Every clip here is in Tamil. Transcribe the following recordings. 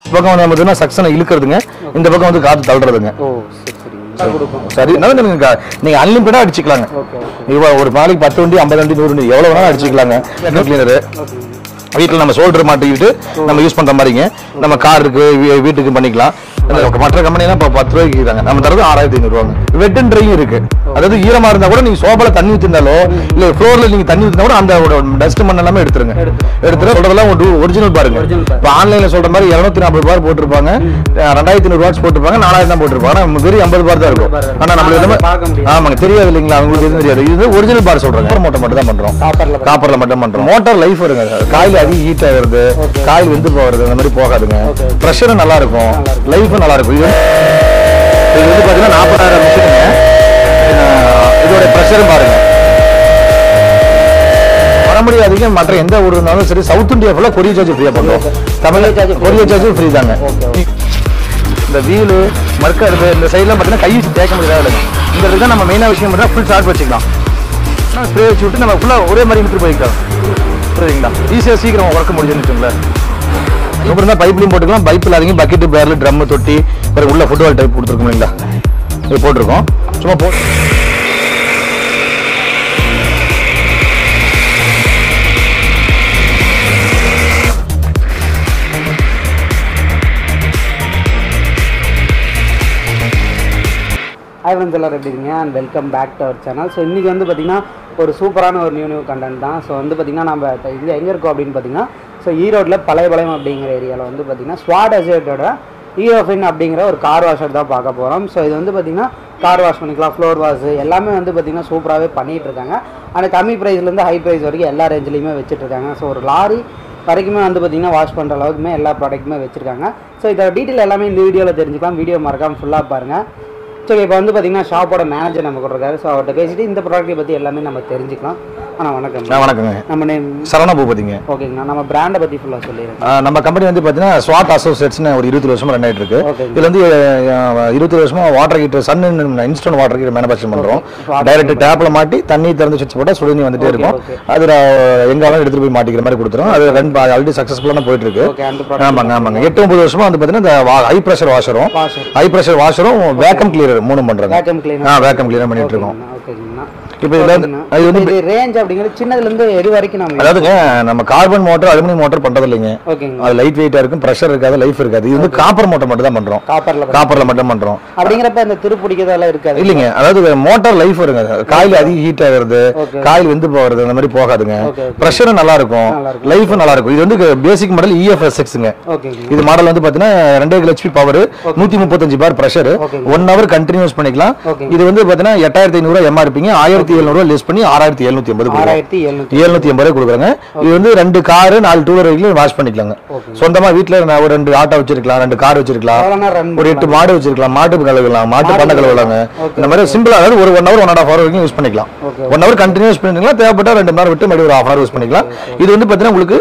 பக்கம் வந்து பார்த்தீங்கன்னா சக்சனை இழுக்கிறதுங்க இந்த பக்கம் வந்து காத்து தள்ளுறதுங்க ஓ சரி சரிங்க கொடுக்கும் சரி அதனால நீங்க க- நீங்க அன்லிமிட்டடா அடிச்சுக்கலாங்க ஓகே ஓகே இவ ஒரு நாளைக்கு பத்து வண்டி ஐம்பது வண்டி நூறு வண்டி எவ்வளவு வேணாலும் அடிச்சுக்கலாங்க கிளீனரு ஓகேங்க வீட்டில் நம்ம ஷோல்டர் மாட்டிக்கிட்டு நம்ம யூஸ் பண்ற மாதிரிங்க நம்ம காருக்கு வீ- வீட்டுக்கு பண்ணிக்கலாம் இந்த மற்ற கம்பெனி எல்லாம் இப்போ பத்து ரூபாய்க்கு விற்கிறாங்க நம்ம தரது ஆறாயிரத்தி ஐநூறுவாங்க வெட் அண்ட் ட்ரையும் இருக்கு அதாவது ஈரமா இருந்தா கூட நீங்க சோபால தண்ணி ஊத்திருந்தாலோ இல்ல ஃப்ளோர்ல நீங்க தண்ணி ஊத்தினா கூட அந்த டஸ்ட் மண் எல்லாமே எடுத்துருங்க எடுத்துட்டு சொல்றதெல்லாம் ஒரிஜினல் பாருங்க Original பாருங்க. இப்போ ஆன்லைன்ல சொல்ற மாதிரி இருநூத்தி நாற்பது பார் போட்டிருப்பாங்க அஹ் ரெண்டாயிரத்தி ஐநூறு வாட்ஸ் போட்டிருப்பாங்க நாலாயிரம் தான் போட்டிருப்பாங்க நம்ம வெறும் ஐம்பது பார் தான் இருக்கும் பார் ஆனா நம்மளுக்கு ஆனா எல்லாமே பார்க்க முடியாது. ஆமாங்க தெரியாது இல்லைங்களா அவங்களுக்கு எதுவும் தெரியாது இது ஒரிஜினல் பார் சொல்றாங்க மோட்டர் மட்டும் தான் பண்றோம் காப்பர்ல காப்பர்ல மட்டும் பண்றோம் மோட்டார் லைஃப் வருங்க காயில் அதிக ஹீட் ஆகுறது Okay. காயில் வந்து போகிறது அந்த மாதிரி போகாதுங்க Okay, okay. ப்ரெஷரும் நல்லா இருக்கும் நல்லா இருக்கும். லைஃபும் நல்லா இருக்கும் இது இது வந்து பாத்தீங்கன்னா நாற்பதாயிரம் மிஷினுங்க இதோட ப்ரெஷரும் பாருங்க வர முடியாதீங்க மற்ற எந்த ஊர் இருந்தாலும் சரி சவுத் இந்தியா ஃபுல்லாக கொரியர் சார்ஜ் ஃப்ரீயாக பண்ணுறோம் தமிழ் charge free. கொரியர் சார்ஜும் ஃப்ரீ தாங்க Okay, okay. இந்த வீலு மர்க்கர் இந்த சைட்லாம் பார்த்தீங்கன்னா கை வச்சு தேய்க்க முடியாது இந்த இடத்துல தான் நம்ம மெயினாக விஷயம் பண்ணால் ஃபுல் சார்ஜ் வச்சுக்கலாம் ஸ்ப்ரே வச்சு விட்டு நம்ம ஃபுல்லாக ஒரே மாதிரி இழுத்துட்டு போய்க்கலாம் புரியுதுங்களா ஈஸியாக சீக்கிரம் ஒர்க் முடிஞ்சுன்னு வச்சுங்களேன் அப்புறம் தான் பைப்லையும் போட்டுக்கலாம் பைப்பில் அதிக பக்கெட்டு பேரில் ட்ரம்மு தொட்டி பிறகு உள்ள ஃபுட்பால் டைப் கொடுத்துருக்கோம் இல்லைங்களா இது போட்டிருக்கோம் சும்மா போ ஹாய் ஃப்ரெண்ட்ஸ் எல்லாரும் எப்படி இருக்கீங்க and welcome back to our channel so இன்றைக்கி வந்து பார்த்திங்கன்னா ஒரு சூப்பரான ஒரு நியூ நியூ கண்டென்ட் தான் ஸோ வந்து பார்த்திங்கன்னா நம்ம இப்போ இங்கே எங்கே இருக்கோம் அப்படின்னு பார்த்தீங்கன்னா ஸோ ஈரோட்டில் பழையபாளையம் அப்படிங்கிற ஏரியாவில் வந்து பார்த்திங்கன்னா ஸ்வாட் அசேட்டோட ஈரோஃபின் அப்படிங்கிற ஒரு கார் வாஷர் தான் பார்க்க போகிறோம் ஸோ இது வந்து பார்த்திங்கன்னா கார் வாஷ் பண்ணிக்கலாம் ஃப்ளோர் வாஷ் எல்லாமே வந்து பார்த்திங்கன்னா சூப்பராகவே பண்ணிகிட்டு இருக்காங்க ஆனால் கம்மி ப்ரைஸ்லேருந்து ஹை ப்ரைஸ் வரைக்கும் எல்லா ரேஞ்சிலையுமே வச்சுட்ருக்காங்க ஸோ ஒரு லாரி வரைக்குமே வந்து பார்த்திங்கன்னா வாஷ் பண்ணுற அளவுக்குமே எல்லா ப்ராடக்ட்டுமே வச்சுருக்காங்க ஸோ இதோட டீட்டெயில் எல்லாமே இந்த வீடியோவில் தெரிஞ்சுக்கலாம் வீடியோ மறக்காமல் ஃபுல்லாக பாருங்கள் ஸோ இப்போ வந்து பார்த்தீங்கன்னா ஷாப்போட மேனேஜர் நம்ம கூட இருக்காரு ஸோ அவர்கிட்ட பேசிட்டு இந்த ப்ராடக்ட்டை பற்றி எல்லாமே நம்ம தெரிஞ்சுக்கலாம் ஆனால் வணக்கம் ஆ, வணக்கங்க நம்ம நேம் சரவண பூபதிங்க ஓகேங்கண்ணா நம்ம பிராண்டை பற்றி ஃபுல்லாக சொல்லிடுறேன் ஆ, நம்ம கம்பெனி வந்து பார்த்தீங்கன்னா ஸ்வாட் அசோசியேட்ஸ்னு ஒரு இருபது வருஷமா ரன் ஆயிட்டு இருக்கு Okay. இதுல வந்து இருபது வருஷமா water heater sun instant water heater manufacture பண்றோம் Water டைரக்ட் டேப்ல மாட்டி தண்ணி திறந்து சுவிட்ச் போட்டா சுடுதண்ணி வந்துட்டே இருக்கும் okay. அது நான் எங்காலும் எடுத்துட்டு போய் மாட்டிக்கிற மாதிரி கொடுத்துரும் அது ரெண்டு ஆல்ரெடி சக்சஸ்ஃபுல்லாக போயிட்டு இருக்கு ஓகே அந்த ப்ராடக்ட் ஆமாங்க ஆமாங்க எட்டு ஒன்பது வருஷமா வந்து பார்த்தீங்கன்னா இந்த ஹை ப்ரெஷர் வாஷரும் வாஷர் ஹை ப்ரெஷர் வாஷரும் வேக்கம் கிளியர் மூணும் பண்றாங்க வேக்கம் கிளீனர் ஆ வேக்கம் கிளியர் பண்ணிட்டு இருக்கோம் ஓகேங்கண்ணா இப்போ இதுல வந்து இது வந்து இது ரேஞ்ச் அப்படிங்கிறது சின்னதுலேருந்து எது வரைக்கும் நம்ம அதாவதுங்க நம்ம கார்பன் மோட்டர் அலுமினியம் மோட்டர் பண்றது இல்லைங்க ஓகேங்க அது லைட் வெயிட்டா இருக்கும் ப்ரெஷர் இருக்காது லைஃப் இருக்காது இது வந்து காப்பர் மோட்டர் மட்டும் தான் பண்றோம் காப்பரில் காப்பர்ல மட்டும் பண்றோம் அப்படிங்கிறப்ப இந்த திருப்பிடிக்கிறதெல்லாம் இருக்காது இல்லைங்க அதாவது மோட்டார் லைஃப் வருங்க காயில் அதிக ஹீட் ஆகுறது Okay. காயில் வந்து போகிறது அந்த மாதிரி போகாதுங்க Okay, okay. ப்ரெஷரும் நல்லா இருக்கும் நல்லா இருக்கும். லைஃபும் நல்லா இருக்கும் இது வந்து பேசிக் மாடல் இஎஃப்எஸ்எக்ஸுங்க ஓகேங்க இது மாடல் வந்து பாத்தீங்கன்னா ரெண்டே ஹெச்பி பவர் நூத்தி முப்பத்தஞ்சு bar pressure Okay. One hour continuous பண்ணிக்கலாம் Okay. இது வந்து பாத்தீங்கன்னா எட்டாயிரத்தி ஐநூறு எம்ஆர்பிங்க ஆயிரத்தி எழுநூறு லெஸ் பண்ணி ஆறாயிரத்தி எழுநூத்தி ஐம்பது ஆறாயிரத்தி எழுநூற்றி எழுநூத்தி எண்பது கொடுக்குறாங்க இது வந்து ரெண்டு காரு நாலு டூ வீலர் வரைக்கும் வாஷ் பண்ணிக்கலாங்க Okay. சொந்தமா வீட்டுல நான் ஒரு ரெண்டு ஆட்டோ வச்சிருக்கலாம் ரெண்டு கார் வச்சிருக்கலாம் எவ்வளோனா ரன் ஒரு எட்டு மாடு வச்சிருக்கலாம் மாட்டு கழுவலாம் மாட்டு பண்ண கழுவலாங்க Okay. இந்த மாதிரி சிம்பிளா அதாவது ஒரு one hour one and hour வரைக்கும் யூஸ் பண்ணிக்கலாம் Okay. ஒன் ஹவர் கண்டினியூஸ் பண்ணிக்கலாம் தேவைப்பட்டா ரெண்டு மணி நேரம் விட்டு மறுபடியும் ஒரு ஹாஃப் ஹவர் யூஸ் பண்ணிக்கலாம் இது வந்து பாத்தீங்கன்னா உங்களுக்கு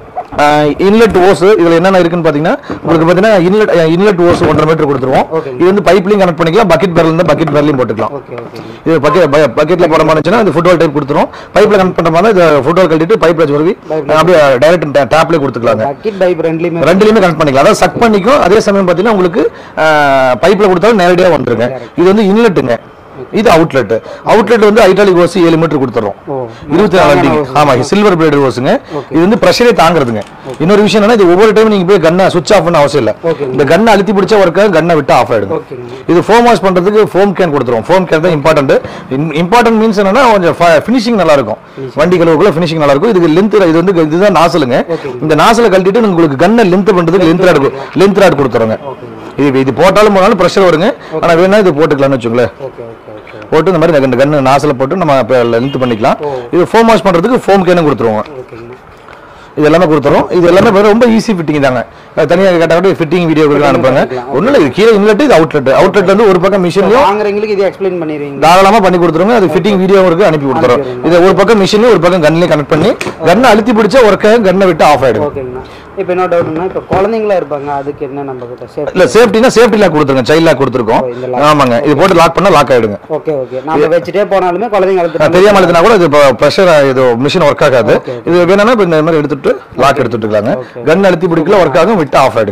இன்லெட் ஓஸ் இதுல என்னென்ன இருக்குன்னு பாத்தீங்கன்னா உங்களுக்கு பாத்தீங்கன்னா இன்லெட் இன்லெட் ஓஸ் ஒன்றரை மீட்டர் கொடுத்துருவோம் Okay. இது வந்து பைப்லையும் கனெக்ட் பண்ணிக்கலாம் பக்கெட் பேரல் இருந்தா பக்கெட் பேரலையும் போட்டுக்கலாம் ஓகே ஓகே இது பக்கெட் பக்கெட்ல போட மாதிரி இருந்துச்சுன்னா இது ஃபுட்பால் டைப் கொடுத்துரும் பைப்ல கனெக்ட் பண்ற மாதிரி இது ஃபுட்பால் கழட்டிட்டு பைப்ல வச்சு வருவி அப்படியே டைரக்ட் டேப்லேயே கொடுத்துக்கலாங்க பக்கெட் பைப் ரெண்டுலேயுமே ரெண்டுலயுமே கனெக்ட் பண்ணிக்கலாம் அதாவது சக் பண்ணிக்கும் அதே சமயம் பார்த்தீங்கன்னா உங்களுக்கு பைப்ல கொடுத்தாலும் நேரடியாக வந்துருங்க இது வந்து இன்லெட்டுங்க இது அவுட்லெட் அவுட்லெட் வந்து ஹைட்ராலிக் ஓஸ் ஏழு மீட்டர் கொடுத்துறோம் ஓ இருபத்தி நாலு வண்டிங்க ஆமா சில்வர் பிளேடு ஓஸுங்க இது வந்து ப்ரெஷரே தாங்குறதுங்க இன்னொரு விஷயம் என்னன்னா இது ஒவ்வொரு டைம் நீங்க போய் கண்ணை சுவிச் ஆஃப் பண்ண அவசியம் இல்ல Okay. இந்த கண்ணை அழுத்தி பிடிச்ச ஒர்க்க கண்ணை விட்டு ஆஃப் ஆயிடுங்க ஓகேங்க இது ஃபோம் வாஷ் பண்றதுக்கு ஃபோம் கேன் கொடுத்துருவோம் ஃபோம் கேன் தான் இம்பார்ட்டன்ட் இம்பார்ட்டன்ட் மீன்ஸ் என்னன்னா கொஞ்சம் ஃபினிஷிங் நல்லா இருக்கும் வண்டி கழுவுக்குள்ள ஃபினிஷிங் நல்லா இருக்கும் இதுக்கு லென்த் இது வந்து இதுதான் நாசலுங்க Okay. இந்த நாசலை கழட்டிட்டு உங்களுக்கு கண்ணை லென்த் பண்றதுக்கு லென்த் ராட் லென்த் ராட் கொடுத்துருங்க இது இது போட்டாலும் போனாலும் ப்ரெஷர் வருங்க ஆனா வேணா இது போட்டுக்கலாம்னு வச்சுங்களேன் ஓகே ஓகே ஓகே போட்டு இந்த மாதிரி இந்த கண்ணு நாசல போட்டு நம்ம லென்த் பண்ணிக்கலாம் இது ஃபோம் வாஷ் பண்றதுக்கு ஃபோம் கேனும் கொடுத்துருவோம் ஓகேங்க இது எல்லாமே கொடுத்துரும் இது எல்லாமே வேற ரொம்ப ஈஸி ஃபிட்டிங் தாங்க அது தனியா கேட்டா கூட ஃபிட்டிங் வீடியோ அனுப்புங்க ஒண்ணும் இல்லை இது கீழே இன்லெட் இது அவுட்லெட் அவுட்லெட் வந்து ஒரு பக்கம் மிஷின்லயும் வாங்குறவங்களுக்கு இது எக்ஸ்பிளைன் பண்ணிடுவீங்க தாராளமா பண்ணி கொடுத்துருங்க அது ஃபிட்டிங் வீடியோ இருக்கு அனுப்பி கொடுத்துரும் இது ஒரு பக்கம் மிஷின்லயும் ஒரு பக்கம் கன்லயும் கனெக்ட் பண்ணி கண்ணை அழுத்தி பிடிச்சா ஒர்க்க கண்ணை விட்டு ஆஃப் ஆயிடும் ஓகேங்கண்ணா இப்போ என்ன டவுட்னா இப்போ குழந்தைங்களா இருப்பாங்க அதுக்கு என்ன நம்ம கிட்ட சேஃப்டி இல்ல சேஃப்டினா சேஃப்டி லாக் கொடுத்துருங்க சைல்ட் லாக் கொடுத்துருக்கோம் ஓ, இந்த ஆமாங்க இது போட்டு லாக் பண்ணா லாக் ஆயிடுங்க ஓகே ஓகே நம்ம வச்சுட்டே போனாலுமே குழந்தைங்க நான் அழுத்துட்டு தெரியாம எழுதுனா கூட இது ப்ரெஷர் இது மிஷின் ஒர்க் ஆகாது இது வேணும்னா இப்ப இந்த மாதிரி எடுத்துட்டு லாக் எடுத்துட்டுக்கலாங்க கன் அழுத்தி பிடிக்கல ஒர்க் ஆகும் விட்டு ஆஃப் ஆயிடுங்க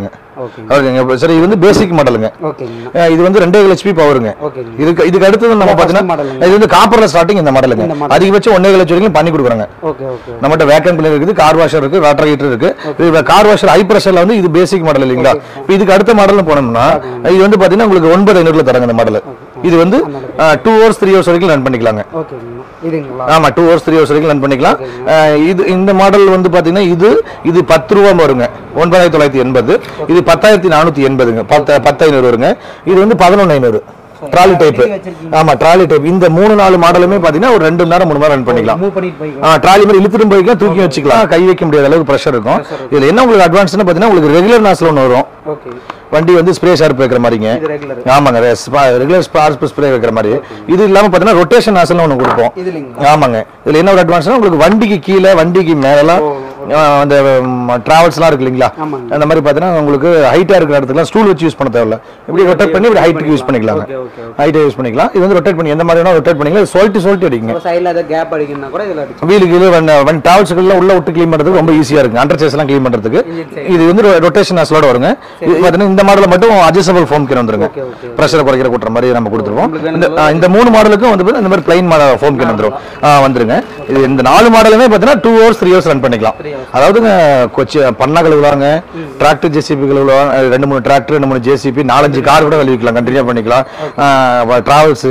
ஓகேங்க ஓகேங்க சரி இது வந்து பேசிக் மாடலுங்க ஓகேங்கண்ணா அஹ் இது வந்து ரெண்டே ஹெச்பி பவருங்க ஓகேங்க இதுக்கு இதுக்கு அடுத்தது நம்ம first பார்த்தீங்கன்னா மாடலுங்க. இது வந்து காப்பர்ல ஸ்டார்டிங் இந்த மாடலுங்க இந்த model. அதிகபட்சம் ஒன்னே லட்சம் வரைக்கும் பண்ணி கொடுக்குறாங்க ஓகே ஓகே நம்மகிட்ட வேக்கன் பிளேயர் இருக்குது கார் வாஷர் இருக்கு வாட்டர் ஹீட்டர் இருக்கு இது கார் வாஷர் ஹை பிரஷர்ல வந்து இது பேசிக் மாடல் இல்லைங்களா இப்போ இதுக்கு அடுத்த மாடல் போனோம்னா இது வந்து பாத்தீங்கன்னா உங்களுக்கு ஒன்பது ஐநூறுல தராங்க இந்த மாடல் இது வந்து டூ ஹவர்ஸ் த்ரீ ஹவர்ஸ் வரைக்கும் ரன் பண்ணிக்கலாங்க ஓகேங்கண்ணா இதுங்களா ஆமா டூ ஹவர்ஸ் த்ரீ ஹவர்ஸ் வரைக்கும் ரன் பண்ணிக்கலாம் அஹ் இது இந்த மாடல் வந்து பாத்தீங்கன்னா இது இது பத்து ரூபா வருங்க ஒன்பதாயிரத்தி தொள்ளாயிரத்தி எண்பது இது பத்தாயிரத்தி நானூத்தி எண்பதுங்க பத்து பத்து ஐநூறு வருங்க இது வந்து பதினொன்று ஐநூறு ட்ராலி டைப் வச்சிருக்கீங்க. ஆமா ட்ராலி டைப் இந்த மூணு நாலு மாடலுமே பாத்தீங்கன்னா ஒரு ரெண்டு மணி நேரம் மூணு மணி நேரம் ரன் பண்ணிக்கலாம் மூவ் பண்ணிட்டு போய்க்கலாம் ட்ராலி மாதிரி இழுத்துட்டு போய்க்கலாம் தூக்கி வச்சுக்கலாம் கை வைக்க முடியாத அளவுக்கு ப்ரெஷர் இருக்கும் இதுல என்ன உங்களுக்கு அட்வான்ஸ்னு பாத்தீங்கன்னா உங்களுக்கு ரெகுலர் நாஸ்ல ஒன்று வரும் ஓகே வண்டி வந்து ஸ்ப்ரே ஷார்ப் வைக்கிற மாதிரிங்க இது ரெகுலர் ஆமாங்க ரெகுலர் ஸ்பார்ஸ் ஸ்ப்ரே வைக்கிற மாதிரி இது இல்லாம பாத்தீங்கன்னா ரொட்டேஷன் நாசல் ஒன்று கொடுப்போம் இது இல்லைங்களா ஆமாங்க இதுல என்ன ஒரு அட்வான்ஸ்னா உங்களுக்கு வண்டிக்கு கீழே வண்டிக்கு மேலாம் அஹ், அந்த டிராவல்ஸ்லாம் இருக்கு இல்லைங்களா ஆமாங்க அந்த மாதிரி பார்த்தீங்கன்னா உங்களுக்கு ஹைட்டா இருக்கிற இடத்துக்குலாம் ஸ்டூல் வச்சு யூஸ் பண்ண தேவையில்ல இப்படி ரொட்டேட் பண்ணி இப்படி ஹைட்டுக்கு யூஸ் பண்ணிக்கலாங்க ஓகே ஓகே ஹைட்டை யூஸ் பண்ணிக்கலாம் இது வந்து ரொட்டேட் பண்ணி எந்த மாதிரி வேணா ரொட்டேட் பண்ணிக்கலாம் சொல்லிட்டு சொல்லிட்டு அடிக்குங்க இப்போ சைடில் ஏதாவது கேப் அடிக்கணும்னா கூட இதில் அடிச்சு வீலு கீழே வண்டி வண்டி டிராவல்ஸ்க்குள்ள உள்ள விட்டு க்ளீன் பண்றதுக்கு ரொம்ப ஈஸியா இருக்கு அண்டர் சேஸ் எல்லாம் க்ளீன் பண்றதுக்கு இன்ஜின் சைடு இது வந்து ரொட்டேஷன் நாஸ்லோட வருங்க இது பார்த்தீங்கன்னா இந்த மாடல மட்டும் அட்ஜஸ்டபிள் ஃபோம் கேன் வந்துருங்க ஓகே ஓகே ப்ரெஷரை குறைக்கிற கூட்டுற மாதிரி நம்ம கொடுத்துருவோம் உங்களுக்கு இந்த ஆ, இந்த மூணு மாடலுக்கும் வந்து பாத்தீங்கன்னா இந்த மாதிரி பிளைன் மாடல் ஃபோம் கேன் வந்துரும் ஆ, வந்துருங்க இது இந்த நாலு மாடலுமே பார்த்தீங்கன்னா two hours three hours run பண்ணிக்கலாம் Three hours. அதாவதுங்க கொச்சி பண்ணா கழுவுலாங்க டிராக்டர் ஜேசிபி கழுவுலாம் ரெண்டு மூணு டிராக்டர் ரெண்டு மூணு ஜேசிபி நாலஞ்சு கார் கூட கழுவிக்கலாம் கண்டினியூ பண்ணிக்கலாம் டிராவல்ஸ்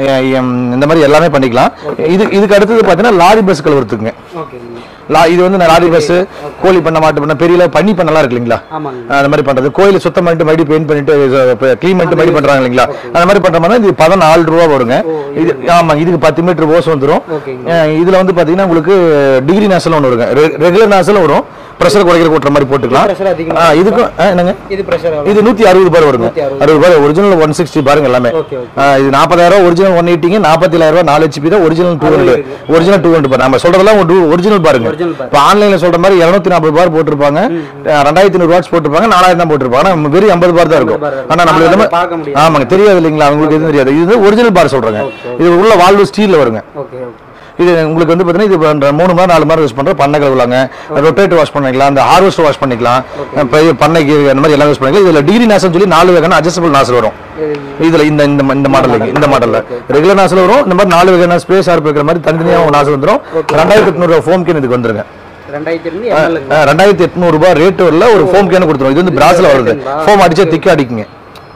இந்த மாதிரி எல்லாமே பண்ணிக்கலாம் இது இதுக்கு அடுத்தது பார்த்தீங்கன்னா லாரி பஸ் கழுவுறதுக்குங்க ஓகேங்க லா இது வந்து இந்த லாரி பஸ் கோழி பண்ண மாட்டு பண்ண பெரிய அளவு பண்ணி பண்ணலாம் இருக்கு இல்லைங்களா ஆமாங்க அந்த மாதிரி பண்றது கோயில சுத்தம் பண்ணிட்டு மறுபடியும் பெயிண்ட் பண்ணிட்டு க்ளீன் பண்ணிட்டு மறுபடியும் பண்றாங்க இல்லைங்களா அந்த மாதிரி பண்ற மாதிரி இது பதினாலு ரூபா வருங்க இது ஆமா இதுக்கு பத்து மீட்டர் ஓஸ் வந்துரும் ஓகேங்க அஹ் இதுல வந்து பாத்தீங்கன்னா உங்களுக்கு டிகிரி நாசல் ஒன்று வருங்க ரெகுலர் நாசல் வரும் ப்ரெஷர் குறைக்கிற கூட்டுற மாதிரி போட்டுக்கலாம் ப்ரெஷர் அதிகமாக ஆ, இதுக்கும் ஆ, என்னங்க இது ப்ரெஷர் இது நூத்தி அறுபது பார் வருங்க 160 அறுபது பார் ஒரிஜினல் ஒன் சிக்ஸ்டி பாருங்க எல்லாமே ஓகே ஓகே ஆ, இது நாற்பதாயிரம் ஒரிஜினல் ஒன் எயிட்டிங்க நாற்பத்தி ரூபாய் நாலு ஹெச்பி தான் original two hundred original two hundred bar நம்ம சொல்றதெல்லாம் ஒரிஜினல் பாருங்க ஒரிஜினல் பார் இப்போ ஆன்லைன்ல சொல்ற மாதிரி இருநூத்தி நாற்பது பார் போட்டிருப்பாங்க ரெண்டாயிரத்தி நூறு வாட்ஸ் போட்டிருப்பாங்க நாலாயிரம் தான் போட்டிருப்பாங்க ஆனா நம்ம வெறும் எண்பது பார் தான் இருக்கும் பார் தான் ஆனா நம்மளுக்கு ஆனா எதுவுமே அதை பார்க்க முடியாது. ஆமாங்க தெரியாது இல்லைங்களா அவங்களுக்கு எதுவும் தெரியாது இது ஒரிஜினல் பார் சொல்றாங்க இது உள்ள வால்வு ஸ்டீல்ல வருங்க ஓகே ஓகே இது உங்களுக்கு வந்து பார்த்தீங்கன்னா இது பண்ற மூணு மணி நேரம் நாலு மணி நேரம் யூஸ் பண்ணுற பண்ணை கழுவலாங்க ரொட்டேட் வாஷ் பண்ணிக்கலாம் இந்த ஹார்வெஸ்ட் வாஷ் பண்ணிக்கலாம் பெரிய பண்ணைக்கு அந்த மாதிரி எல்லாம் யூஸ் பண்ணிக்கலாம் இதில் டிகிரி நாசம் சொல்லி நாலு வகையான அட்ஜஸ்டபிள் நாசல் வரும் இது இதுல இந்த இந்த இந்த மாடல் இந்த மாடல்ல ரெகுலர் நாசல் வரும் இந்த மாதிரி நாலு வகையான ஸ்பேஸ் ஷார்ப் இருக்கிற மாதிரி தனித்தனியாக நாசல் வந்துரும் ரெண்டாயிரத்தி எட்நூறு ஃபோம் கேன் இதுக்கு வந்துருங்க ரெண்டாயிரத்தி இருந்து எம்எல் அஹ் ரெண்டாயிரத்தி எட்நூறு ரூபாய் ரேட் வரல ஒரு ஃபோம் கேன் கொடுத்துரும் இது வந்து பிராஸ்ல வருது ஃபோம் அடிச்சா திக்க அடிக்குங்க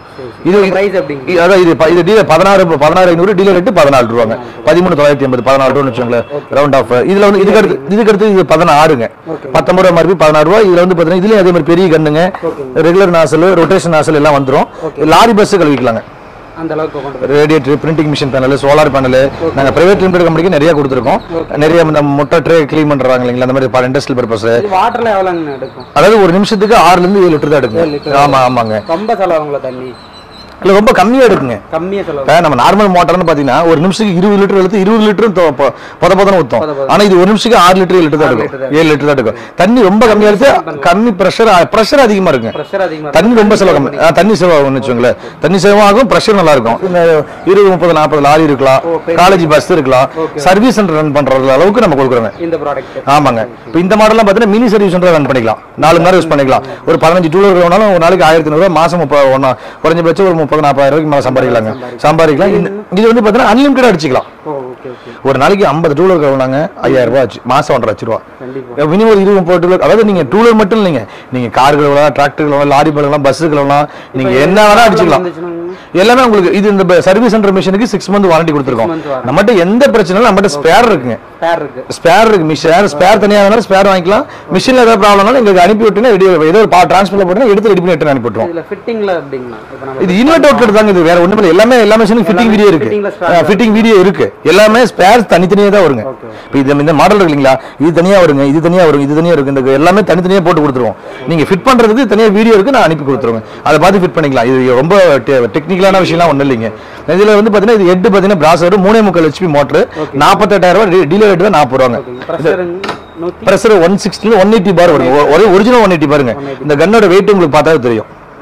இது பிரைஸ் அப்படிங்க இ- அதான் இது ப- இது டீலர் பதினாறு பதினாறு ஐநூறு டீலர் ரேட்டு பதினாலு ரூபாங்க பதிமூணு தொள்ளாயிரத்தி எண்பது பதினாலு ரூபான்னு வச்சுக்கோங்களேன் ரவுண்ட் ஆஃப் இதுல வந்து இதுக்கு அடுத்து இதுக்கு அடுத்து இது பதினாறுங்க பத்தொன்பது ரூபா மறுபடியும் பதினாறு ரூபா இதுல வந்து பாத்தீங்கன்னா இதுலயும் அதே மாதிரி பெரிய கண்ணுங்க ரெகுலர் நாசல் ரொட்டேஷன் நாசல் எல்லாம் வந்துரும் லாரி பஸ் கழுவிக்கலாங்க அந்த அளவுக்கு கொண்டு போய் radiator printing machine panel solar panel நாங்க பிரைவேட் லிமிடெட் கம்பெனிக்கு நிறைய கொடுத்துருக்கோம் நிறைய இந்த முட்டை ட்ரே க்ளீன் பண்றாங்க இல்லைங்களா அந்த மாதிரி இண்டஸ்ட்ரியல் பர்பஸ் இது வாட்டர்ல எவ்வளோங்க எடுக்கும் அதாவது ஒரு நிமிஷத்துக்கு ஆறுல இருந்து ஏழு லிட்டர் தான் ஏழு எடுக்கும் liter. ஆமா ஆமாங்க ரொம்ப செலவாங்களா தண்ணி இல்ல ரொம்ப கம்மியா எடுக்குங்க கம்மியா செலவு இப்ப நம்ம நார்மல் மோட்டார்னு பாத்தீங்கன்னா ஒரு நிமிஷத்துக்கு இருபது லிட்டர் எடுத்து இருபது லிட்டரும் தொ- பொ- பொத பொதன ஊத்தும் பொத பொதன்னு. ஆனா இது ஒரு நிமிஷத்துக்கு ஆறு லிட்டர் ஏழு லிட்டர் தான் ஆறு எடுக்கும் liter ஏழு லிட்டர் தான் எடுக்கும் தண்ணி ரொம்ப கம்மியா எடுத்து கம்மி பிரஷர் பிரஷர் அதிகமா இருக்குங்க ப்ரெஷர் அதிகமா தண்ணி ரொம்ப செலவு கம்மி ஆ, தண்ணி செலவாகும்னு வச்சுக்கோங்களேன் தண்ணி செலவாகும் ப்ரெஷர் நல்லா இருக்கும் இந்த இருபது முப்பது நாற்பது லாரி இருக்கலாம் ஓ, பெரிய- காலேஜ் பஸ் இருக்கலாம் சர்வீஸ் சென்டர் ரன் பண்ற அளவுக்கு நம்ம கொடுக்குறோங்க இந்த ப்ராடக்ட் ஆமாங்க இப்போ இந்த மாடல்லாம் பார்த்தீங்கன்னா மினி சர்வீஸ் சென்டர் ரன் பண்ணிக்கலாம் நாலு மணி நேரம் யூஸ் பண்ணிக்கலாம் ஒரு பதினஞ்சு டூ வீலர் வேணாலும் ஒரு நாளைக்கு ஆயிரத்தி நூறுரூவா மாசம் முப்பது ஒன்றா குறைஞ்சபட்சம் ஒரு முப்பது நாற்பதாயிரம் ரூபாய்க்கு மேலே சம்பாதிக்கலாங்க சம்பாதிக்கலாம் இந்த- இது வந்து பார்த்தீங்கன்னா அன்லிமிட்டட் அடிச்சுக்கலாம் ஓ ஓகே ஓகே ஒரு நாளைக்கு ஐம்பது டூ வீலர் கழுவுனாங்க ஐயாயிரம் ரூபாய் ஆச்சு மாசம் ஒன்றரை லட்ச ரூபா கண்டிப்பா மினிமம் ஒரு இருபது முப்பது டூ வீலர் அதாவது நீங்க டூ வீலர் மட்டும் இல்லைங்க நீங்க கார் கழுவலாம் டிராக்டர் கழுவலாம் லாரி கழுவலாம் பஸ் கழுவலாம் நீங்க என்ன வேணா அடிச்சுக்கலாம் வந்துச்சுன்னா எல்லாமே உங்களுக்கு இது இந்த சர்வீஸ் சென்டர் மிஷினுக்கு சிக்ஸ் மந்த் வாரண்டி கொடுத்துருக்கோம் month warranty. நம்மகிட்ட எந்த பிரச்சனையும் நம்மகிட்ட ஸ்பேர் இருக்குங்க பேர் இருக்கு ஸ்பேர் இருக்கு மிஷின் ஸ்பேர் தனியாக வேணாலும் ஸ்பேர் வாங்கிக்கலாம் மிஷினில் ஏதாவது ப்ராப்ளம்னாலும் எங்களுக்கு அனுப்பி விட்டுனா ரெடி ஏதோ ஒரு டிரான்ஸ்ஃபர்ல போட்டுனா எடுத்து ரெடி பண்ணி எடுத்து அனுப்பி விட்டுருவோம் இதுல ஃபிட்டிங்ல அப்படிங்களா இப்போ நம்ம இது இன்வெர்ட் அவுட் தாங்க இது வேற ஒண்ணும் இல்லை எல்லாமே எல்லா மிஷினும் ஃபிட்டிங் வீடியோ இருக்கு fitting ல spare ஃபிட்டிங் வீடியோ இருக்கு எல்லாமே ஸ்பேர் தனித்தனியாக தான் வருங்க Okay. இப்போ இது இந்த மாடல் இருக்கு இல்லைங்களா இது தனியா வருங்க இது தனியா வரும் இது தனியா இருக்கு இந்த எல்லாமே தனித்தனியா போட்டு கொடுத்துருவோம் நீங்க ஃபிட் பண்றதுக்கு தனியா வீடியோ இருக்கு நான் அனுப்பி கொடுத்துருவேன் அதை பார்த்து ஃபிட் பண்ணிக்கலாம் இது ரொம்ப டெக்னிக்கலான விஷயம்லாம் ஒன்றும் இல்லைங்க இதுல வந்து பாத்தீங்கன்னா இது ஹெட் பாத்தீங்கன்னா பிராசர் மூணே முக்கால் ஹெச்பி மோட்டர் நாற்பத்தெட்டாயிரம் ரூபாய் டீலர் ரேட் தான் நாற்பது ரூபாங்க ப்ரெஷர் நூத்தி ப்ரெஷர் ஒன் சிக்ஸ்டில ஒன் எயிட்டி பார் வருங்க ஒ- ஒரே ஒரிஜினல் ஒன் எயிட்டி பாருங்க இந்த கன்னோட வெயிட் உங்களுக்கு பார்த்தாவே தெரியும்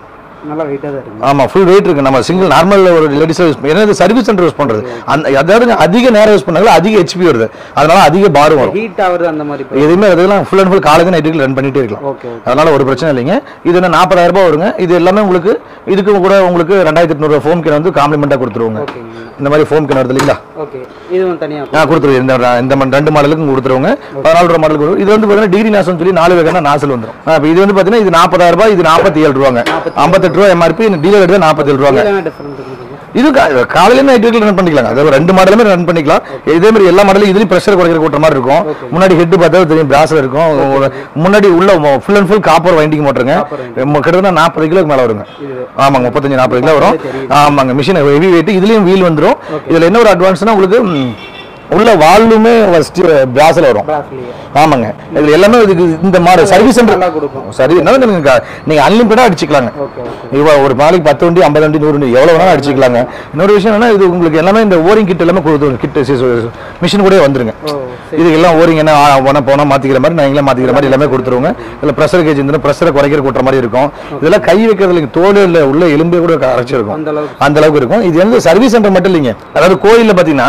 நல்லா வெயிட்டாக தான் இருக்கு ஆமா ஃபுல் வெயிட் இருக்கு நம்ம சிங்கிள் நார்மல் ஒரு லேடிஸ் யூஸ் ஏன்னா இது சர்வீஸ் சென்டர் யூஸ் பண்றது அந்த அதாவது அதிக நேரம் யூஸ் பண்ணாங்களோ அதிக ஹெச்பி வருது அதனால அதிக பாரும் வரும் ஹீட் ஆகுறது அந்த மாதிரி எதுவுமே அதெல்லாம் ஃபுல் அண்ட் ஃபுல் காலேஜ் நைட்டுக்கு ரன் பண்ணிட்டே இருக்கலாம் ஓகே அதனால ஒரு பிரச்சனை இல்லைங்க இது என்ன நாற்பதாயிரம் ரூபாய் வருங்க இது எல்லாமே உங்களுக்கு இதுக்கு கூட உங்களுக்கு ரெண்டாயிரத்தி எட்நூறு ஃபோம் கேன் வந்து காம்ப்ளிமெண்ட்டாக கொடுத்துருவோங்க ஓகேங்க இந்த மாதிரி ஃபோம் கேன் வருது இல்லைங்களா ஓகே இதுவும் தனியாக நான் கொடுத்துருவேன் இந்த இந்த ம- ரெண்டு மாடலுக்கும் கொடுத்துருவோங்க பதினாலு ரூபா மாடலுக்கு வரும். இது வந்து பார்த்தீங்கன்னா டிகிரி நாசம் சொல்லி நாலு வகையான நாசல் வந்துடும் இப்போ இது வந்து பார்த்தீங்கன்னா இது நாற்பதாயிரம் ரூபாய் இது நாற்பத்தி ஏழு ரூபாங்க ஐம்பத்தெட்டு ரூபா எம்ஆர்பி டீலர் எடுத்து நாற்பத்தி ஏழு ரூபாங்க என்ன டிஃப்ரெண்ட் இருக்குது இது கா- காலையில நைட் வரைக்கும் ரன் பண்ணிக்கலாம் அதாவது ரெண்டு மாடலுமே ரன் பண்ணிக்கலாம் இதே மாதிரி எல்லா மாடலும் இதுலயும் ப்ரெஷர் குறைக்கிற கூட்டுற மாதிரி இருக்கும் முன்னாடி ஹெட் பார்த்தா தெரியும் பிராஸ்ல இருக்கும் ஒரு- முன்னாடி உள்ள full and full copper winding மோட்டருங்க ம- கிட்டத்தட்ட நாற்பது கிலோக்கு மேல வருங்க ஆமாங்க முப்பத்தஞ்சு நாற்பது கிலோ வரும் ஆமாங்க மிஷின் ஹெவி வெயிட் இதுலயும் வீல் வந்துரும் இதுல என்ன ஒரு அட்வான்ஸ்னா உங்களுக்கு ம், உள்ள வால்லுமே பிராஸ்ல வரும் பிராஸ்லேயே ஆமாங்க இதுல எல்லாமே இதுக்கு இந்த மாடல் சர்வீஸ் சென்டர் நல்லா கொடுக்கும் சரி என்ன நீங்க நீங்க அன்லிமிட்டடா அடிச்சுக்கலாங்க ஓகே ஓகே இவ ஒரு நாளைக்கு பத்து வண்டி ஐம்பது வண்டி நூறு வண்டி எவ்வளவு வேணாலும் அடிச்சுக்கலாங்க இன்னொரு விஷயம் என்னன்னா இது உங்களுக்கு எல்லாமே இந்த ஓரிங் கிட் எல்லாமே கொடுத்து கிட் மிஷின் கூட வந்துருங்க ஓ இது எல்லாம் ஓரிங் என்ன போனா போனா மாத்திக்கிற மாதிரி நீங்களே மாத்திக்கிற மாதிரி எல்லாமே கொடுத்துருவோங்க இதுல ப்ரெஷர் கேஜ் இருந்தா ப்ரெஷரை குறைக்கிற கூட்டுற மாதிரி இருக்கும் இதெல்லாம் கை வைக்கிறதுல தோல் இல்ல உள்ள எலும்பே கூட அரைச்சிருக்கும் அந்த அளவுக்கு அந்த அளவுக்கு இருக்கும் இது வந்து சர்வீஸ் சென்டர் மட்டும் இல்லைங்க அதாவது கோயில்ல பாத்தீங்கன்னா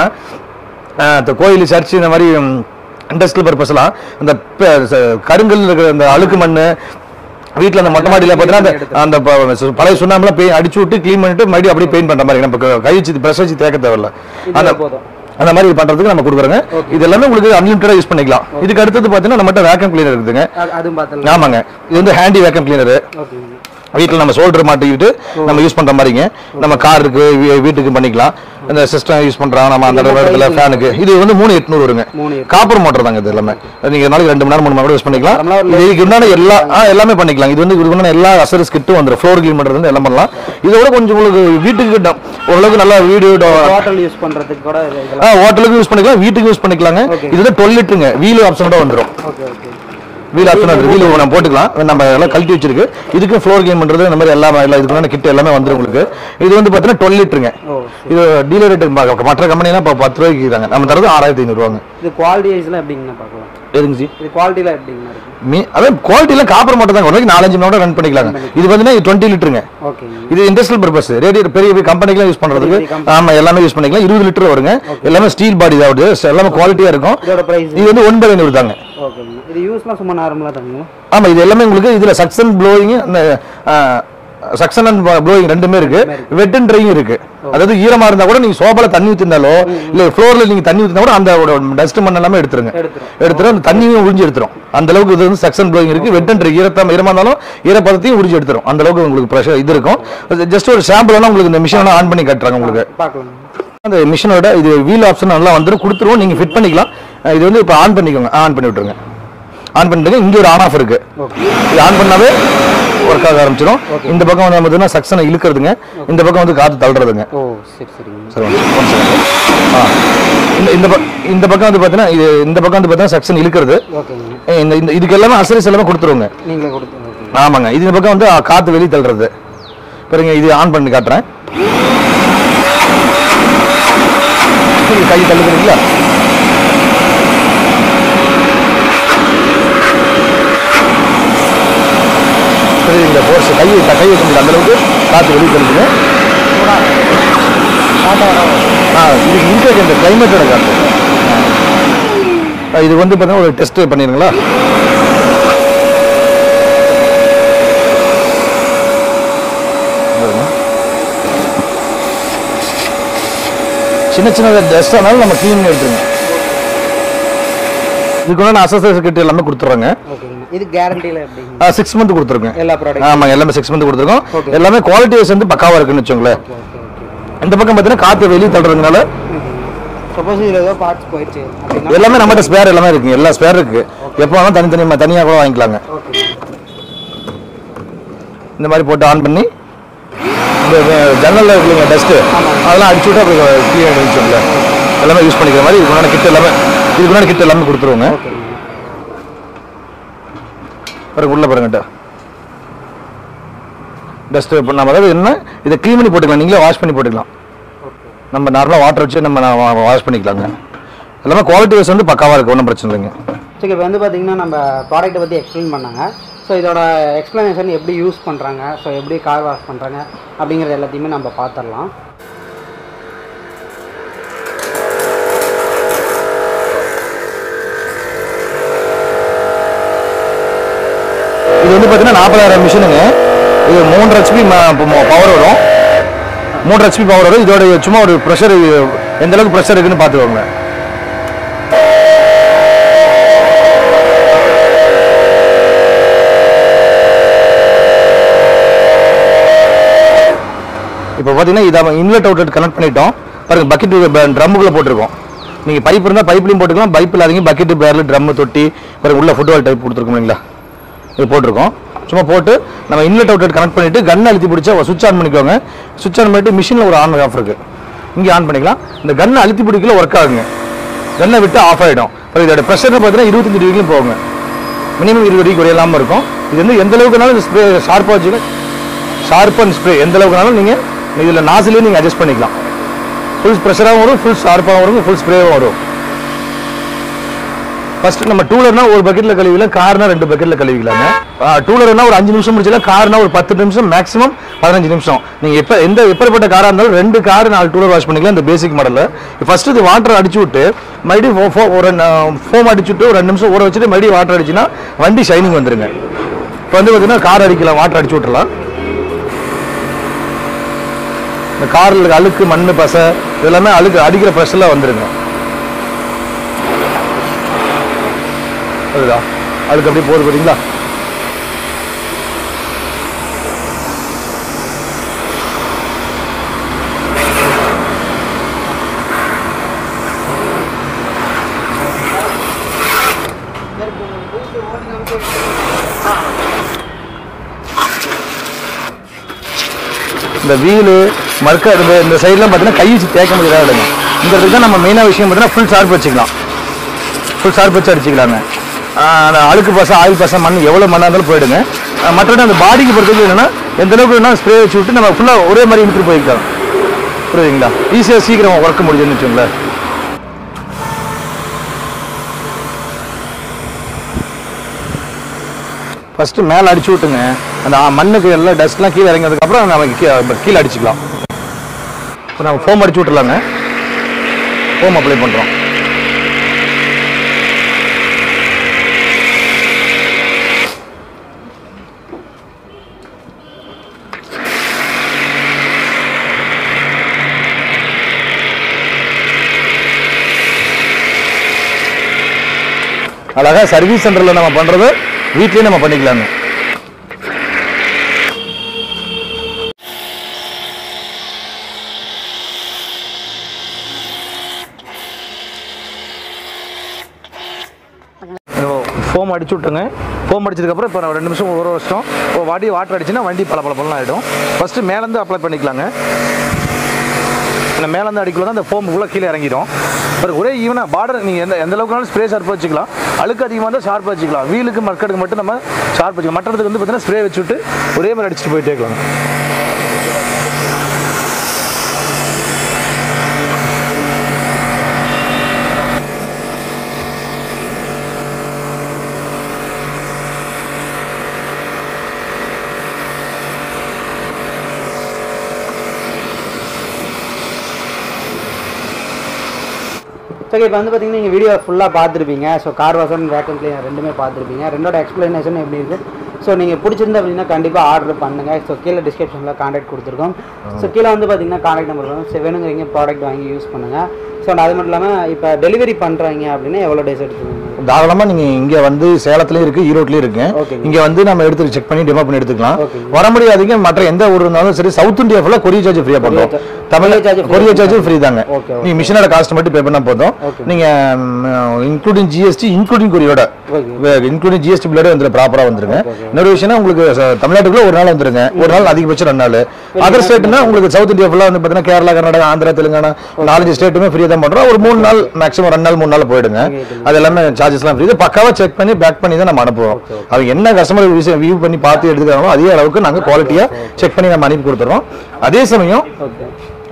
ஆஹ், இந்த கோயில் சர்ச் இந்த மாதிரி இண்டஸ்ட்ரியல் பர்பஸ்லாம் அந்த ப- ச- கருங்கல் இருக்கிற அந்த அழுக்கு மண் வீட்டில் அந்த மொட்டை மாடியில் பார்த்தீங்கன்னா அந்த- அந்த ப- சு- பழைய சுண்ணாம்பெல்லாம் பெய் அடிச்சு விட்டு க்ளீன் பண்ணிட்டு மறுபடியும் அப்படியே பெயிண்ட் பண்ற மாதிரி நம்ம க- கை வச்சு ப்ரெஷ் வச்சு தேக்க தேவையில்ல அந்த இது போதும் அந்த மாதிரி இது பண்றதுக்கு நம்ம கொடுக்குறோங்க இது எல்லாமே உங்களுக்கு அன்லிமிட்டடா யூஸ் பண்ணிக்கலாம் இதுக்கு அடுத்தது பார்த்தீங்கன்னா நம்மகிட்ட வேக்கம் கிளீனர் இருக்குதுங்க அது- அதுவும் பார்த்தலாம் ஆமாங்க இது வந்து ஹேண்டி வேக்கம் கிளீனர் ஓகேங்க வீட்டில் நம்ம ஷோல்டர் மாட்டிக்கிட்டு நம்ம யூஸ் பண்ற மாதிரிங்க நம்ம காருக்கு வீ- வீட்டுக்கு பண்ணிக்கலாம் இந்த சிஸ்டம் யூஸ் பண்றாங்க நம்ம அந்த இடத்துல ஃபேனுக்கு இது வந்து மூணு எட்நூறு வருங்க மூணு எட்டு. காப்பர் மோட்டர் தாங்க இது எல்லாமே நீங்க நாளைக்கு ரெண்டு மணி நேரம் மூணு மணி நேரம் யூஸ் பண்ணிக்கலாம் நார்மலா ஒரு இதுக்கு உண்டான எல்லா ஆ, எல்லாமே பண்ணிக்கலாம் இது வந்து இதுக்கு உண்டான எல்லா அசரிஸ் கிட்டும் வந்துடும் ஃப்ளோர் கிளீன் பண்றது வந்து எல்லாம் பண்ணலாம் இதோட கொஞ்சம் உங்களுக்கு வீட்டுக்கு ட- ஓரளவுக்கு நல்லா வீடியோ ஹோட்டல் யூஸ் பண்றதுக்கு கூட இது- இதெல்லாம் ஹோட்டலுக்கு யூஸ் பண்ணிக்கலாம் வீட்டுக்கு யூஸ் பண்ணிக்கலாங்க Okay. இதுல டுவெல் லிட்டருங்க வீல் ஆப்ஷனோட வந்துடும் okay okay wheel option wheel நம்ம போட்டுக்கலாம் நம்ம எல்லாம் கழட்டி வச்சிருக்கு இதுக்கு ஃப்ளோர் கேம் பண்றது இந்த மாதிரி எல்லாம் எல்லாம் இதுக்குள்ள கிட் எல்லாமே வந்துரும் உங்களுக்கு இது வந்து பார்த்தீங்கன்னா டுவெல் லிட்டருங்க ஓ இது டீலர் ரேட் மற்ற கம்பெனிலாம் இப்போ பத்து ரூபாய்க்கு விற்கிறாங்க நம்ம தரது ஆறாயிரத்தி ஐநூறுவாங்க இது குவாலிட்டி வைஸ்லாம் எப்படிங்கண்ணா பார்க்கலாம் எதுங்க ஜி இது குவாலிட்டிலாம் எப்படிங்கண்ணா இருக்கு மீ அதான் குவாலிட்டிலாம் காப்பர் மட்டும் தாங்க ஒரு நாளைக்கு நாலஞ்சு மணி நேரம் ரன் பண்ணிக்கலாங்க இது பார்த்தீங்கன்னா டுவெண்ட்டி லிட்டருங்க ஓகேங்க இது இண்டஸ்ட்ரியல் பர்பஸ் ரேடியோ பெரிய பெரிய கம்பெனிக்கெல்லாம் யூஸ் பண்றதுக்கு பெரிய company. ஆமா எல்லாமே யூஸ் பண்ணிக்கலாம் இருபது லிட்டர் வருங்க எல்லாமே ஸ்டீல் பாடி தான் வருது எல்லாமே குவாலிட்டியா இருக்கும் இதோட ப்ரைஸ் இது வந்து ஒன்பது ஐநூறு தாங்க ஓகேங்க இது யூஸ்லாம் சும்மா நார்மலாக தாங்களா ஆமா இது எல்லாமே உங்களுக்கு இதுல suction blowing suction and blowing ரெண்டுமே இருக்கு வெட் அண்ட் ட்ரையும் இருக்கு அதாவது ஈரமா இருந்தா கூட நீங்க சோபால தண்ணி ஊத்திருந்தாலோ இல்ல ஃப்ளோர்ல நீங்க தண்ணி ஊத்தினா கூட அந்த டஸ்ட் மண் எல்லாமே எடுத்துருங்க எடுத்துரும் எடுத்துரும் அந்த தண்ணியும் உறிஞ்சி எடுத்துரும் அந்த அளவுக்கு இது வந்து செக்ஷன் ப்ளோயிங் இருக்கு வெட் அண்ட் ஈரத்தம் ஈரமா இருந்தாலும் ஈரப்பதத்தையும் உறிஞ்சி எடுத்துரும் அந்த அளவுக்கு உங்களுக்கு ப்ரெஷர் இது இருக்கும் ஜஸ்ட் ஒரு சாம்பிள் வேணா உங்களுக்கு இந்த மிஷின் ஆன் பண்ணி காட்டுறாங்க உங்களுக்கு பார்க்கலாம் அந்த மிஷினோட இது வீல் ஆப்ஷன் நல்லா வந்துரும் கொடுத்துருவோம் நீங்க ஃபிட் பண்ணிக்கலாம் அஹ் இது வந்து இப்போ ஆன் பண்ணிக்கோங்க ஆன் பண்ணி விட்டுருங்க ஆன் பண்ணிட்டு இங்க ஒரு ஆன் ஆஃப் இருக்கு ஓகே இது ஆன் பண்ணாவே ஒர்க் ஆக ஆரம்பிச்சிடும் இந்த பக்கம் வந்து பார்த்தீங்கன்னா சக்ஷனை இழுக்கிறதுங்க இந்த பக்கம் வந்து காத்து தள்ளுறதுங்க ஓ சரி சரிங்க சரி one second, one second. ஆ இந்த இந்த பக்- இந்த பக்கம் வந்து பார்த்தீங்கன்னா இது இந்த பக்கம் வந்து பார்த்தீங்கன்னா செக்ஷன் இழுக்கிறது ஓகேங்க அஹ் இந்த இந்த இதுக்கு எல்லாமே அசரிஸ் எல்லாமே கொடுத்துருவோங்க நீங்களே கொடுத்து ஓகே ஆமாங்க இது இந்த பக்கம் வந்து ஆ, காத்து வெளியே தள்ளுறது பாருங்க இது ஆன் பண்ணி காட்டுறேன் சரி, கை தள்ளுக்கிறீங்களா சரி இந்த ஃபோர்ஸ் கை கை வைக்க முடியல அந்த அளவுக்கு காத்து வெளியே தள்ளுதுங்க ஆ இது இன்டேக் இந்த கிளைமேட்டோட காத்து ஆ, இது வந்து பார்த்தீங்கன்னா ஒரு டெஸ்ட் பண்ணிடுங்களா பாருங்க. சின்ன சின்ன டஸ்ட் ஆனாலும் நம்ம க்ளீன் பண்ணி எடுத்துருங்க இதுக்குள்ள அசசஸ் கிட்ட எல்லாமே கொடுத்துட்றாங்க ஓகேங்க இது கேரண்டியில் எப்படிங்க சிக்ஸ் மந்த் கொடுத்துருக்கோங்க எல்லா ப்ராடக்ட் ஆமாம் எல்லாமே சிக்ஸ் மந்த் கொடுத்துருக்கோம் Okay. எல்லாமே குவாலிட்டி வைஸ் வந்து பக்காவாக இருக்குன்னு வச்சுக்கோங்களேன் ஓகே ஓகே ஓகே இந்த பக்கம் பார்த்தீங்கன்னா காற்று வெளியே தள்ளுறதுனால சப்போஸ் இதில் ஏதோ பார்ட்ஸ் போயிடுச்சு அப்படின்னா எல்லாமே நம்மகிட்ட ஸ்பேர் எல்லாமே இருக்குங்க எல்லா ஸ்பேர் இருக்கு எப்போ வேணாலும் தனித்தனி தனியாக கூட வாங்கிக்கலாங்க ஓகே இந்த மாதிரி போட்டு ஆன் பண்ணி இந்த ஜன்னலில் இருக்குங்க டஸ்ட்டு அதெல்லாம் அடிச்சு விட்டு அப்படி க்ளீன் ஆகிடுச்சுங்கள எல்லாமே யூஸ் பண்ணிக்கிற மாதிரி இதுக்குண்டான கிட் எல்லாமே இதுக்குண்டான கிட் எல்லாமே கொடுத்துருவோங்க ஓகேங்க பாருங்க உள்ள பாருங்கட்ட டஸ்ட் இப்போ நம்ம அதாவது என்ன இதை க்ளீன் பண்ணி போட்டுக்கலாம் நீங்களே வாஷ் பண்ணி போட்டுக்கலாம் ஓகே நம்ம நார்மலாக வாட்டர் வச்சு நம்ம வாஷ் பண்ணிக்கலாங்க எல்லாமே குவாலிட்டி வைஸ் வந்து பக்காவாக இருக்குது ஒன்றும் பிரச்சனை இல்லைங்க சரி இப்போ வந்து பார்த்தீங்கன்னா நம்ம ப்ராடக்ட்டை பற்றி எக்ஸ்பிளைன் பண்ணாங்க ஸோ இதோட எக்ஸ்ப்ளனேஷன் எப்படி யூஸ் பண்ணுறாங்க ஸோ எப்படி கார் வாஷ் பண்ணுறாங்க அப்படிங்கிறது எல்லாத்தையுமே நம்ம பார்த்துடலாம் இது வந்து பார்த்தீங்கன்னா நாற்பதாயிரம் மிஷினுங்க இது மூன்று ஹெச்பி பவர் வரும் மூன்று ஹெச்பி பவர் வரும் இதோட சும்மா ஒரு ப்ரெஷர் எந்த அளவுக்கு ப்ரெஷர் இருக்குன்னு பார்த்துக்கோங்க இப்போ பார்த்தீங்கன்னா இதை இன்வெர்ட் அவுட்லெட் கனெக்ட் பண்ணிட்டோம் பாருங்க பக்கெட் ட்ரம்முக்குள்ளே போட்டிருக்கோம் நீங்கள் பைப் இருந்தால் பைப்லையும் போட்டுக்கலாம் பைப் இல்லாதீங்க பக்கெட்டு பேரில் ட்ரம்மு தொட்டி பாருங்க உள்ள ஃபுட்பால் டைப் கொடுத்துருக்கோம் இல்லைங்களா இது போட்டிருக்கோம் சும்மா போட்டு நம்ம இன்லெட் அவுட்லெட் கனெக்ட் பண்ணிட்டு கன் அழுத்தி பிடிச்சா சுவிட்ச் ஆன் பண்ணிக்கோங்க சுவிட்ச் ஆன் பண்ணிட்டு மிஷினில் ஒரு ஆன் ஆஃப் இருக்கு இங்கே ஆன் பண்ணிக்கலாம் இந்த கன்னை அழுத்தி பிடிக்கல ஒர்க் ஆகுங்க கன்னை விட்டு ஆஃப் ஆகிடும் இதோட ப்ரெஷர் பார்த்தீங்கன்னா இருபத்தஞ்சு டிகிரிக்கும் போகுங்க மினிமம் இருபது டிகிரி குறையலாமல் இருக்கும் இது வந்து எந்த அளவுக்குனாலும் இந்த ஸ்ப்ரே ஷார்ப்பாக வச்சுக்க ஷார்ப் அண்ட் ஸ்ப்ரே எந்த அளவுக்குனாலும் நீங்கள் இதில் நாசிலே நீங்கள் அட்ஜஸ்ட் பண்ணிக்கலாம் ஃபுல் ப்ரெஷராகவும் வரும் ஃபுல் ஷார்ப்பாகவும் வரும் ஃபுல் ஸ்ப்ரேவும் வரும் ஃபர்ஸ்ட் நம்ம டூலர்னா ஒரு பக்கெட்ல கழுவிக்கலாம் கார்னா ரெண்டு பக்கெட்ல கழுவிக்கலாங்க டூலர்னா ஒரு அஞ்சு நிமிஷம் முடிச்சலாம் கார்னா ஒரு பத்து நிமிஷம் மேக்ஸிமம் பதினஞ்சு நிமிஷம் நீங்க எப்ப எந்த எப்பேற்பட்ட காரா இருந்தாலும் ரெண்டு கார் நாலு டூலர் வாஷ் பண்ணிக்கலாம் இந்த பேசிக் மாடல்ல ஃபர்ஸ்ட் இது வாட்டர் அடிச்சு விட்டு மறுபடியும் ஃபோ- ஃபோ- ஒரு ஃபோம் அடிச்சு விட்டு ஒரு ரெண்டு நிமிஷம் ஊற வச்சுட்டு மறுபடியும் வாட்டர் அடிச்சுன்னா வண்டி ஷைனிங் வந்துருங்க இப்போ வந்து பார்த்தீங்கன்னா கார் அடிக்கலாம் வாட்டர் அடிச்சு விட்டுறலாம் இந்த காரில் அழுக்கு மண் பசை இதெல்லாமே அழுக்கு அடிக்கிற ப்ரெஷரில் வந்துருங்க அதுதா அதுக்கு அப்படியே போகுது பார்த்தீங்களா இந்த வீலு மறுக்க இந்த இந்த சைட்லாம் பார்த்தீங்கன்னா கை வச்சு தேய்க்க முடியாத இடங்க இந்த இடத்துக்கு தான் நம்ம மெயினாக விஷயம் பார்த்தீங்கன்னா ஃபுல் ஷார்ப் வச்சுக்கலாம் ஃபுல் ஷார்ப் வச்சு அடிச்சுக்கலாங்க ஆஹ் அந்த அழுக்கு பசை ஆயில் பசை மண் எவ்வளோ மண்ணாக இருந்தாலும் போயிடுங்க ஆஹ் மற்றபடி அந்த பாடிக்கு பொறுத்தவரைக்கும் என்னன்னா எந்த அளவுக்கு வேணால் ஸ்ப்ரே வச்சு விட்டு நம்ம ஃபுல்லாக ஒரே மாதிரி இழுத்துட்டு போய்க்கலாம் புரியுதுங்களா ஈஸியாக சீக்கிரம் ஒர்க் முடிஞ்சுன்னு வச்சுங்களேன் ஃபஸ்ட்டு மேலே அடிச்சு விட்டுங்க அந்த ஆ- மண்ணுக்கு எல்லாம் டஸ்ட்லாம் கீழே இறங்கினதுக்கப்புறம் நம்ம கீ- கீழே அடிச்சுக்கலாம் இப்போ நம்ம ஃபோம் அடிச்சு விட்டுலாங்க ஃபோம் அப்ளை பண்ணுறோம் அழகா சர்வீஸ் சென்டரில் நம்ம பண்ணுறது வீட்லயே நம்ம பண்ணிக்கலாங்க ஃபோம் அடிச்சு விட்டுங்க ஃபோம் அடிச்சதுக்கப்புறம் இப்போ ரெண்டு நிமிஷம் ஒரு வருஷம் இப்போ வாடி வாட்டர் அடிச்சுன்னா வண்டி பல பல பலன் ஆகிடும் ஃபஸ்ட்டு மேலேருந்து அப்ளை பண்ணிக்கலாங்க இந்த மேலேருந்து அடிக்குள்ள தான் அந்த ஃபோம் உள்ள கீழே இறங்கிடும் அப்புறம் ஒரே ஈவனாக பார்டர் நீங்கள் எந்த எந்த அளவுக்குனாலும் ஸ்ப்ரே ஷார்ப் வச்சுக்கலாம் அழுக்கு அதிகமாக இருந்தால் ஷார்ப் வச்சுக்கலாம் வீலுக்கு மக்களுக்கு மட்டும் நம்ம ஷார்ப் வச்சுக்கலாம் மற்றதுக்கு வந்து பார்த்தீங்கன்னா ஸ்ப்ரே வச்சுட்டு ஒரே மாதிரி அடிச்சுட்டு போயிட்டே இருக்கலாம் சரி இப்போ வந்து பார்த்தீங்கன்னா நீங்கள் வீடியோ ஃபுல்லாக பார்த்துருப்பீங்க so car washer vacuum cleaner ரெண்டுமே பார்த்துருப்பீங்க ரெண்டோட எக்ஸ்ப்ளனேஷன் எப்படி இருக்குது ஸோ நீங்கள் பிடிச்சிருந்தா அப்படின்னா கண்டிப்பாக ஆர்டர் பண்ணுங்கள் ஸோ கீழே டிஸ்கிரிப்ஷனில் காண்டாக்ட் கொடுத்துருக்கோம் ஸோ கீழே வந்து பார்த்தீங்கன்னா காண்டாக்ட் நம்பர் வரும் ஸோ வேணுங்கிறீங்க ப்ராடக்ட் வாங்கி யூஸ் பண்ணுங்கள் ஸோ அது மட்டும் இல்லாமல் இப்போ டெலிவரி பண்ணுறாங்க அப்படின்னா எவ்வளோ டேஸ் எடுத்துக்கோங்க தாராளமாக நீங்கள் இங்கே வந்து சேலத்துலேயும் இருக்குது ஈரோட்லேயும் இருக்கு ஓகேங்க. இங்கே வந்து நம்ம எடுத்து செக் பண்ணி டெமோ பண்ணி எடுத்துக்கலாம் ஓகேங்க. வர முடியாதீங்க மற்ற எந்த ஊர் இருந்தாலும் சரி சவுத் இந்தியா ஃபுல்லாக கொரியர் சார்ஜ் ஃப்ரீயாக பண்ணுறோம் Courier Tamil charge free. Courier சார்ஜும் ஃப்ரீ தாங்க ஓகே, ஓகே. நீங்கள் மிஷினோட காஸ்ட் மட்டும் பே பண்ணால் போதும் ஓகே. நீங்கள் இன்க்ளூடிங் ஜிஎஸ்டி இன்க்ளூடிங் கொரியோட ஓகே இன்க்ளூடிங் ஜிஎஸ்டி பிள்ளோட வந்து ப்ராப்பராக வந்துருங்க ஓகே, ஓகே. இன்னொரு விஷயம்னா உங்களுக்கு ச- தமிழ்நாட்டுக்குள்ள ஒரு நாள் வந்துருங்க ஒரு நாள் அதிகபட்சம் ரெண்டு நாள் அதர் ஸ்டேட்னா உங்களுக்கு சவுத் இந்தியா ஃபுல்லாக வந்து பார்த்தீங்கன்னா கேரளா கர்நாடகா ஆந்திரா தெலுங்கானா நாலஞ்சு ஸ்டேட்டுமே ஃப்ரீ தான் பண்ணுறோம் ஒரு மூணு நாள் மேக்ஸிமம் ரெண்டு நாள் மூணு நாள் போயிடுங்க ஓகே. அது எல்லாமே சார்ஜஸ்லாம் ஃப்ரீ பக்காவாக செக் பண்ணி பேக் பண்ணி தான் நம்ம அனுப்புவோம் ஓகே, ஓகே. அவங்க என்ன கஸ்டமர் விஷயம் வியூ பண்ணி பார்த்து எடுத்துக்கிறாங்களோ அதே அளவுக்கு நாங்கள் குவாலிட்டியாக செக் பண்ணி நம்ம அனுப்பி கொடுத்துறோம் அதே சமயம் ஓகே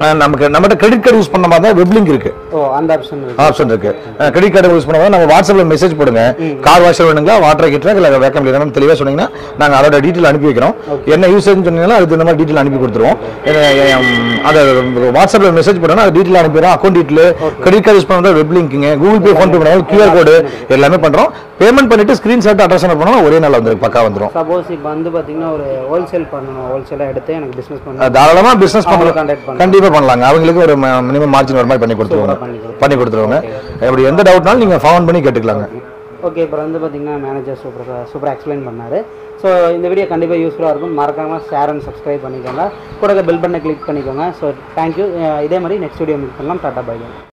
அஹ் நமக்கு நம்மகிட்ட கிரெடிட் கார்டு யூஸ் பண்ண மாதிரி தான் வெப் லிங்க் இருக்கு ஓ அந்த ஆப்ஷன் இருக்கு ஆப்ஷன் இருக்கு கிரெடிட் கார்டு யூஸ் பண்ணும்போது நம்ம வாட்ஸ்அப்ல மெசேஜ் போடுங்க கார் வாஷர் வேணுங்களா வாட்டர் ஹீட்டர் இல்லை வேக்கம் வேணும்னு தெளிவாக சொன்னீங்கன்னா நாங்கள் அதோட டீட்டெயில் அனுப்பி வைக்கிறோம் என்ன யூசேஜ் சொன்னீங்கன்னா அதுக்கு இந்த மாதிரி டீட்டெயில் அனுப்பி கொடுத்துருவோம் அஹ் உம், அதை வாட்ஸ்அப்ல மெசேஜ் போட்டோம்னா அது டீட்டெயில் அனுப்பிடுறோம் account detail credit card use பண்ணுறது வெப் லிங்க்குங்க கூகுள் பே ஃபோன் பே பண்ணுவோம் கியூஆர் கோடு எல்லாமே பண்றோம் பேமெண்ட் பண்ணிட்டு ஸ்கிரீன்ஷாட் அட்ரஸ் பண்ணோம் ஒரே நாள் வந்து பக்கா வந்துரும் சப்போஸ் இப்போ வந்து பார்த்தீங்கன்னா ஒரு ஹோல்சேல் பண்ணணும் ஹோல்சேலாக எடுத்து எனக்கு பிஸ்னஸ் பண்ணணும் அஹ் தாராளமா பிசினஸ் அவங்கள பண்ணலாம் கான்டாக்ட் பண்ணலாம் கண்டிப்பா பண்ணலாங்க அவங்களுக்கு ஒரு மினிமம் மார்ஜின் வர மாதிரி பண்ணி கொடுத்துருவாங்க பண்ணி கொடுத்துருவோம் பண்ணி கொடுத்துருவாங்க அப்படி எந்த டவுட்னாலும் நீங்க ஃபோன் பண்ணி கேட்டுக்கலாங்க ஓகே இப்போ வந்து பார்த்தீங்கன்னா மேனேஜர் சூப்பர் சூப்பராக எக்ஸ்பிளைன் பண்ணாரு ஸோ இந்த வீடியோ கண்டிப்பாக யூஸ்ஃபுல்லாக இருக்கும் மறக்காமல் ஷேர் அண்ட் சப்ஸ்கிரைப் பண்ணிக்கோங்க கூட பெல் பட்டனை கிளிக் பண்ணிக்கோங்க ஸோ தேங்க்யூ இதே மாதிரி நெக்ஸ்ட் வீடியோ மீட் பண்ணலாம் டாட்டா பை